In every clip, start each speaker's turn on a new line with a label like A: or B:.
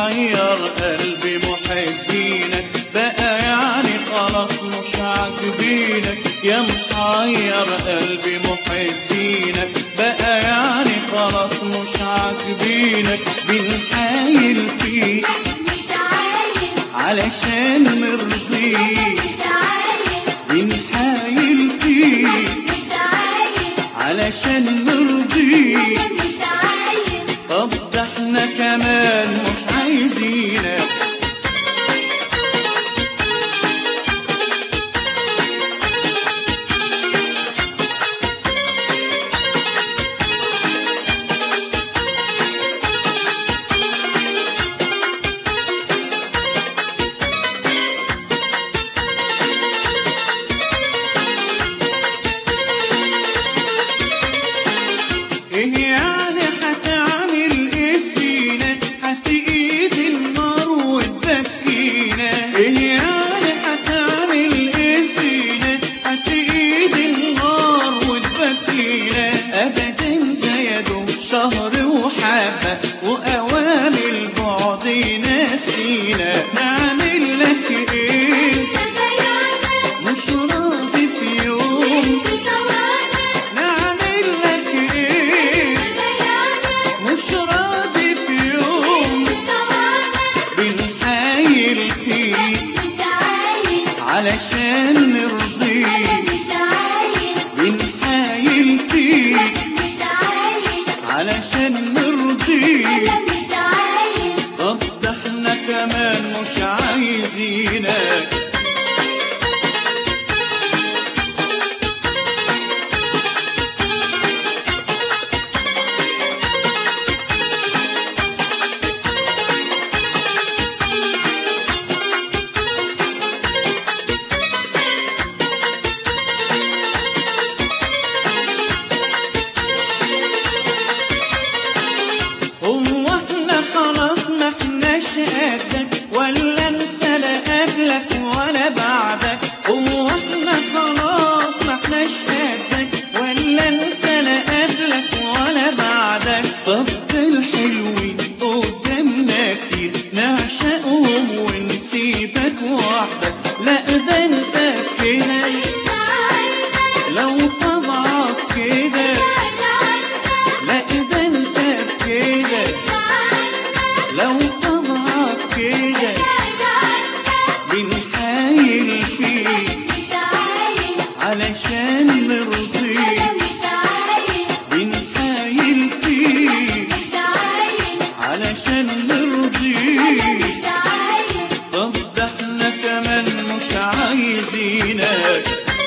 A: محير قلبي محبينك بقى يعني خلاص مش عاجبينك يا محير قلبي محبينك بقى يعني خلاص مش عاجبينك بنحايل فيك
B: مش عايز
A: علشان نرضيك
B: مش عايز
A: بنحايل فيك
B: مش عايز
A: علشان نرضيك
B: مش عايز
A: طب ده احنا كمان مش عايزينك ايه يعني هتعمل ايه فينا هتقيد النار وتبكينا ايه يعني هتعمل ايه فينا هتقيد النار وتبكينا ابدا ده يا دوب شهر وحبه واوام البعد ناسينا نعمل لك ايه مش راضي في يوم نعمل لك ايه مش راضي في يوم بنحايل فيك علشان نرضيك بنحايل فيك علشان نرضيك طب ده احنا كمان مش عايزينك هو احنا خلاص ما احناش قدك ولا انت لا قبلك ولا بعدك هو احنا خلاص ما احناش قدك ولا انت لا قبلك ولا بعدك طب ده الحلوين قدامنا كتير نعشقهم ونسيبك وحدك لا ده انت كده لو طبعك كده لا ده انت كده لو طبعك كده بنحايل فيك علشان نرضيك بنحايل فيك علشان نرضيك طب ده احنا كمان مش عايزينك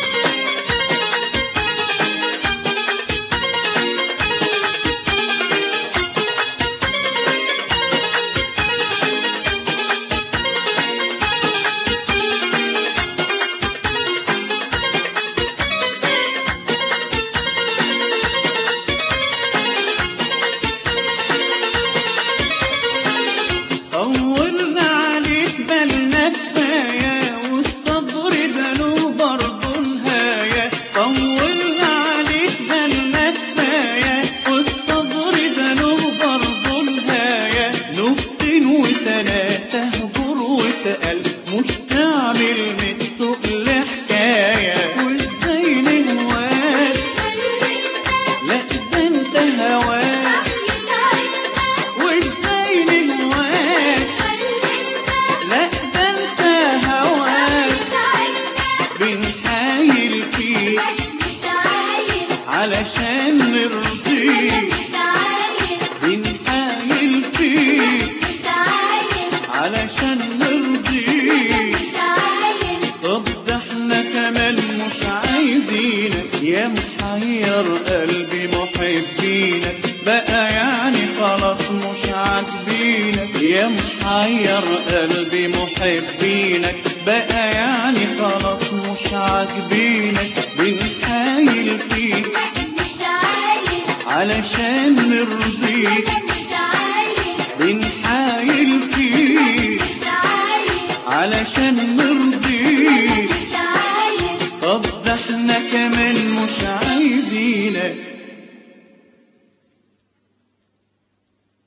A: طولنا عليك بالنا كفاية والصبر ده له برضه نهاية طولنا عليك بالنا كفاية والصبر ده له برضه نهاية نكتين وتلاتة هجر وتقل مش تعمل من تقل حكاية وازاي نهواك لا ده انت هواك وازاي نهواك لا ده انت هواك بنحايل فيك علشان نرضيك بنحايل فيك علشان نرضيك طب ده احنا كمان مش عايزينك يا محير قلبي محبينك بقى يعني خلاص مش عاجبينك يا محير قلبي محبينك بقى يعني خلاص مش عاجبينك بنحايل فيك علشان نرضيك بنحايل فيك علشان